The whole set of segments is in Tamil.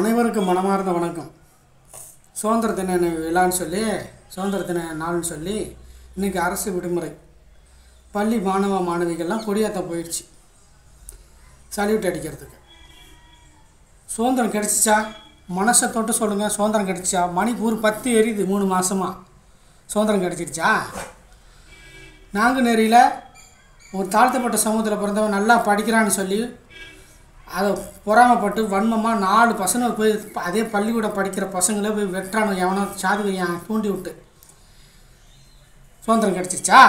அனைவருக்கும் மனமார்ந்த வணக்கம் சுதந்திர தின விழான்னு சொல்லி சுதந்திர தின நாள்னு சொல்லி இன்றைக்கி அரசு விடுமுறை பள்ளி மாணவ மாணவிகள்லாம் கொடியாத்த போயிடுச்சு சல்யூட் அடிக்கிறதுக்கு சுதந்திரம் கிடச்சிச்சா மனசை தொட்டு சொல்லுங்கள் சுதந்திரம் கிடச்சிச்சா மணிப்பூர் பத்து எரியுது மூணு மாதமாக சுதந்திரம் கிடச்சிருச்சா நாங்குநேரியில் ஒரு தாழ்த்தப்பட்ட சமூகத்தில் பிறந்தவன் நல்லா படிக்கிறான்னு சொல்லி அதை பொறாமப்பட்டு வன்மமாக நாலு பசங்க போய் அதே பள்ளிக்கூடம் படிக்கிற பசங்களே போய் வெட்டுறானு எவனோ சாதி வையன் தூண்டி விட்டு சுதந்திரம் கிடச்சிருச்சா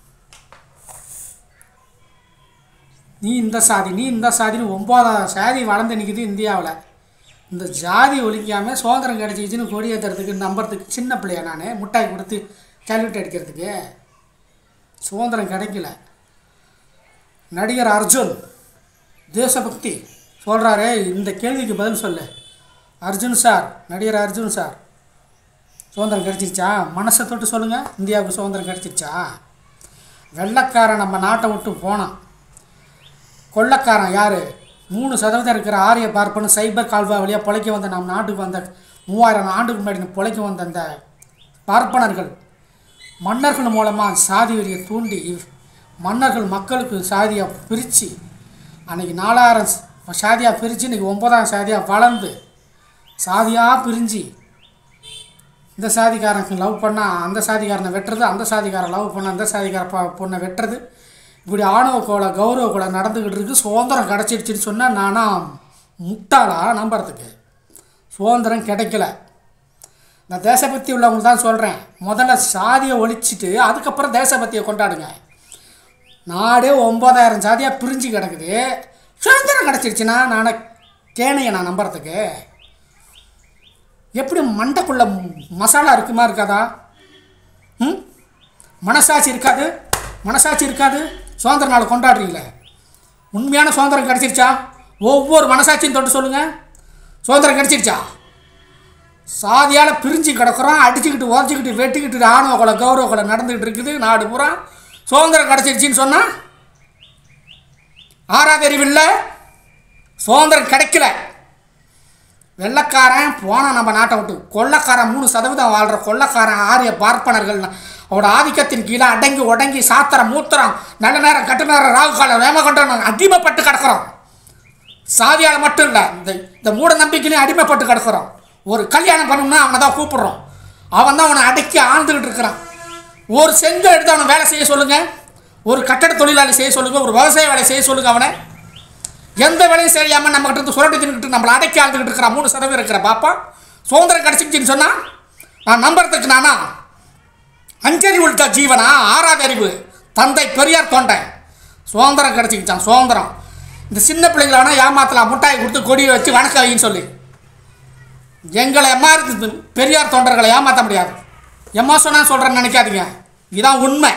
நீ இந்த சாதி நீ இந்த சாதின்னு ஒம்போதாவது சாதி வளர்ந்து நிற்குது இந்தியாவில் இந்த ஜாதி ஒழிக்காமல் சுதந்திரம் கிடச்சிச்சின்னு கொடி ஏற்றுறதுக்கு நம்புறதுக்கு சின்ன பிள்ளையா நான் முட்டாய் கொடுத்து கேல்குலேட் அடிக்கிறதுக்கு சுதந்திரம் கிடைக்கல நடிகர் அர்ஜுன் தேசபக்தி சொல்கிறாரே இந்த கேள்விக்கு பதில் சொல்லு அர்ஜுன் சார் நடிகர் அர்ஜுன் சார் சுதந்திரம் கிடச்சிருச்சா மனசை தொட்டு சொல்லுங்கள் இந்தியாவுக்கு சுதந்திரம் கிடச்சிருச்சா வெள்ளைக்காரன் நம்ம நாட்டை விட்டு போனான் கொள்ளக்காரன் யார் மூணு சதவீதம் இருக்கிற ஆரிய பார்ப்பனும் சைபர் கால்வா வழியாக பிழைக்க வந்த நம் நாட்டுக்கு வந்த மூவாயிரம் ஆண்டுக்கு முன்னாடி பிழைக்க வந்த அந்த பார்ப்பனர்கள் மன்னர்கள் மூலமாக சாதி வெறியை தூண்டி மன்னர்கள் மக்களுக்கு சாதியாக பிரித்து அன்றைக்கி நாலாயிரம் சாதியாக பிரித்து இன்றைக்கி ஒன்பதாயிரம் சாதியாக வளர்ந்து சாதியாக பிரிஞ்சு இந்த சாதிக்காரனுக்கு லவ் பண்ணால் அந்த சாதிக்காரனை வெட்டுறது அந்த சாதிக்காரன் லவ் பண்ண அந்த சாதிக்கார ப பொண்ணை வெட்டுறது இப்படி ஆணவ கோலை கௌரவ கோலை நடந்துக்கிட்டு இருக்கு சுதந்திரம் கிடச்சிடுச்சின்னு சொன்னால் நானா முட்டாளா நம்புறதுக்கு சுதந்திரம் கிடைக்கல நான் தேசபக்தி உள்ளவங்க தான் சொல்கிறேன் முதல்ல சாதியை ஒழிச்சிட்டு அதுக்கப்புறம் தேசபக்தியை கொண்டாடுங்க நாடே ஒம்பதாயிரம் சாதியாக பிரிஞ்சு கிடக்குது சுதந்திரம் கிடச்சிருச்சுன்னா நான் கேனையை நான் நம்புறதுக்கு எப்படி மண்டைக்குள்ள மசாலா இருக்குமா இருக்காதா ம் மனசாட்சி இருக்காது மனசாட்சி இருக்காது சுதந்திர நாள் கொண்டாடுறீங்களே உண்மையான சுதந்திரம் கிடச்சிருச்சா ஒவ்வொரு மனசாட்சியும் தொட்டு சொல்லுங்கள் சுதந்திரம் கிடச்சிருச்சா சாதியால் பிரிஞ்சு கிடக்குறோம் அடிச்சுக்கிட்டு உதச்சிக்கிட்டு வெட்டிக்கிட்டு ஆணவ கொலை கௌரவ கொலை நடந்துக்கிட்டு இருக்குது நாடு பூரா சுதந்திரம் கிடச்சிருச்சின்னு சொன்னால் ஆறாதறிவில்லை சுதந்திரம் கிடைக்கல வெள்ளக்காரன் போனான் நம்ம நாட்டை விட்டு கொள்ளக்காரன் மூணு சதவீதம் வாழ்கிற கொள்ளக்காரன் ஆரிய பார்ப்பனர்கள் அவரோட ஆதிக்கத்தின் கீழே அடங்கி உடங்கி சாத்திரம் மூத்திரம் நல்ல நேரம் கட்டு நேரம் ராகு காலம் வேமகண்டம் அடிமைப்பட்டு கிடக்கிறோம் சாதியால் மட்டும் இல்லை இந்த இந்த மூட நம்பிக்கையிலையும் அடிமைப்பட்டு கிடக்கிறோம் ஒரு கல்யாணம் பண்ணணும்னா அவனை தான் கூப்பிட்றோம் அவன் தான் அவனை அடக்கி ஆழ்ந்துக்கிட்டு இருக்கிறான் ஒரு செங்கல் எடுத்து அவனை வேலை செய்ய சொல்லுங்கள் ஒரு கட்டட தொழிலாளி செய்ய சொல்லுங்கள் ஒரு விவசாய வேலை செய்ய சொல்லுங்கள் அவனை எந்த வேலையும் செய்யாமல் நம்ம கிட்ட இருந்து சுரண்டி தின்னுக்கிட்டு நம்மளை அடக்கி ஆழ்ந்துக்கிட்டு இருக்கிற மூணு சதவீதம் இருக்கிற பாப்பா சுதந்திரம் கிடச்சிச்சின்னு சொன்னால் நான் நம்புறதுக்கு நானா அஞ்சறிவு உள்ள ஜீவனா ஆறாவது அறிவு தந்தை பெரியார் தொண்டை சுதந்திரம் கிடச்சிக்கிச்சான் சுதந்திரம் இந்த சின்ன பிள்ளைங்கள வேணால் ஏமாத்தலாம் முட்டாய் கொடுத்து கொடியை வச்சு வணக்கம் வைன்னு சொல்லி எங்களை மாதிரி பெரியார் தொண்டர்களை ஏமாற்ற முடியாது எம்மா சொன்னா சொல்கிறேன்னு நினைக்காதீங்க இதுதான் உண்மை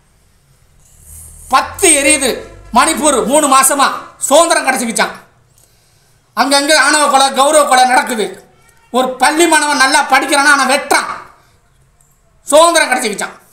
பத்து எரியுது மணிப்பூர் மூணு மாசமா சுதந்திரம் கிடச்சிக்கிச்சான் அங்கங்கே ஆணவ கொலை கௌரவ கொலை நடக்குது ஒரு பள்ளி மாணவன் நல்லா படிக்கிறானா அவனை வெட்டான் சுதந்திரம் கிடச்சிக்கிச்சான்